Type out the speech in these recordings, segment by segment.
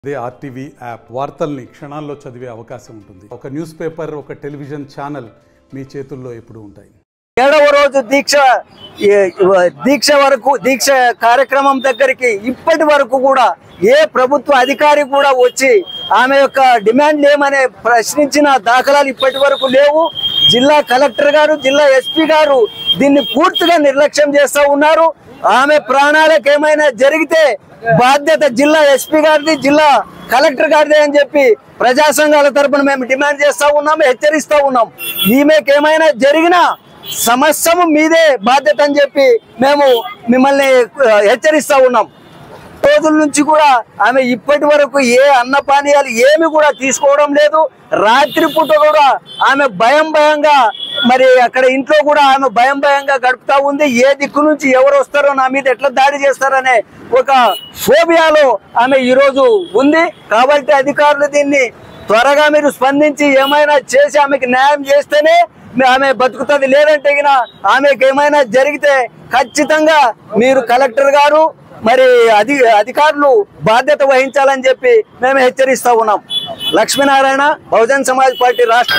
అదే RTV app వార్తల్ని క్షణాల్లో చదివే అవకాశం ఉంటుంది ఒక న్యూస్ పేపర్ ఒక టెలివిజన్ ఛానల్ మీ చేతుల్లో ఎప్పుడూ ఉంటాయి ఏడవ రోజు దీక్ష ఏ- దీక్ష వరకు దీక్ష కార్యక్రమం దగ్గరికి ఇప్పటి వరకు కూడా ఏ ప్రభుత్వ అధికారి కూడా వచ్చి ఆమె యొక్క డిమాండ్ ఏమనే ప్రశ్నించిన దాఖలాలు ఇప్పటి వరకు లేవు జిల్లా కలెక్టర్ గారు జిల్లా ఎస్పీ గారు దీన్ని పూర్తిగా నిర్లక్ష్యం చేస్తూ ఉన్నారు ఆమె ప్రాణాలకు ఏమైనా జరిగితే బాధ్యత జిల్లా ఎస్పీ గారిది జిల్లా కలెక్టర్ గారిది అని చెప్పి ప్రజా సంఘాల తరపున మేము డిమాండ్ చేస్తా ఉన్నాం హెచ్చరిస్తా ఉన్నాం ఈమెకి ఏమైనా జరిగినా సమస్యము మీదే బాధ్యత అని చెప్పి మేము మిమ్మల్ని ఆ, హెచ్చరిస్తా ఉన్నాం రోజుల నుంచి కూడా ఆమె ఇప్పటి వరకు ఏ అన్నపానీయాలు ఏమి కూడా తీసుకోవడం లేదు రాత్రిపూట కూడా ఆమె భయం భయంగా మరి అక్కడ ఇంట్లో కూడా ఆమె భయం భయంగా గడుపుతా ఉంది ఏ దిక్కు నుంచి ఎవరు వస్తారో నా మీద ఎట్లా దాడి చేస్తారనే ఒక ఫోబియాలో ఆమె ఈరోజు ఉంది కాబట్టి అధికారులు దీన్ని త్వరగా మీరు స్పందించి ఏమైనా చేసి ఆమెకి న్యాయం చేస్తేనే మీ- ఆమె బతుకుతుంది లేదంటే గిన ఆమెకి ఏమైనా జరిగితే ఖచ్చితంగా మీరు కలెక్టర్ గారు మరి అధి అధికారులు బాధ్యత వహించాలని చెప్పి మేము హెచ్చరిస్తా ఉన్నాం లక్ష్మీనారాయణ బహుజన్ సమాజ్ పార్టీ రాష్ట్ర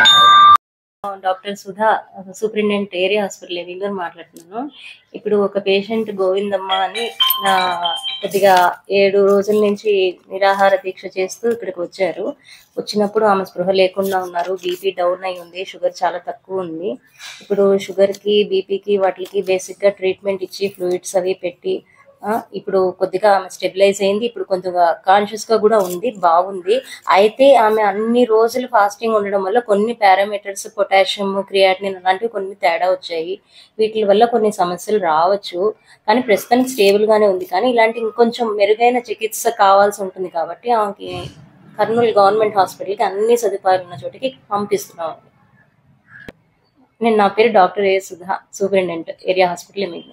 doctor Sudha superintendent area hospital ఏవింగ్ మాట్లాడుతున్నాను ఇప్పుడు ఒక పేషెంట్ గోవిందమ్మ అని నా కొద్దిగా ఏడు రోజుల నుంచి నిరాహార దీక్ష చేస్తూ ఇక్కడికి వచ్చారు వచ్చినప్పుడు ఆమె స్పృహ లేకుండా ఉన్నారు బీపీ డౌన్ అయి ఉంది షుగర్ చాలా తక్కువ ఉంది ఇప్పుడు షుగర్కి బీపీకి వాటికి బేసిక్గా ట్రీట్మెంట్ ఇచ్చి ఫ్లూయిడ్స్ అవి పెట్టి ఆ, ఇప్పుడు కొద్దిగా ఆమె స్టెబిలైజ్ అయింది ఇప్పుడు కొంచెంగా కాన్షియస్ గా కూడా ఉంది బాగుంది అయితే ఆమె అన్ని రోజులు ఫాస్టింగ్ ఉండడం వల్ల కొన్ని పారామీటర్స్ పొటాషియం క్రియాటినిన్ అలాంటివి కొన్ని తేడా వచ్చాయి వీటి వల్ల కొన్ని సమస్యలు రావచ్చు కానీ ప్రస్తుతానికి స్టేబుల్ గానే ఉంది కానీ ఇలాంటి ఇంకొంచెం మెరుగైన చికిత్స కావాల్సి ఉంటుంది కాబట్టి ఆమెకి కర్నూలు గవర్నమెంట్ హాస్పిటల్కి అన్ని సదుపాయాలు ఉన్న చోటికి పంపిస్తున్నాం నేను నా పేరు doctor A Sudha superintendent area hospital మీకు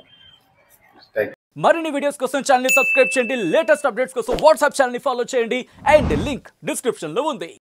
మరిన్ని వీడియోస్ కోసం ఛానల్ ని సబ్స్క్రైబ్ చేయండి లేటెస్ట్ అప్డేట్స్ కోసం వాట్సాప్ ఛానల్ ని ఫాలో చేయండి అండ్ లింక్ డిస్క్రిప్షన్ లో ఉంది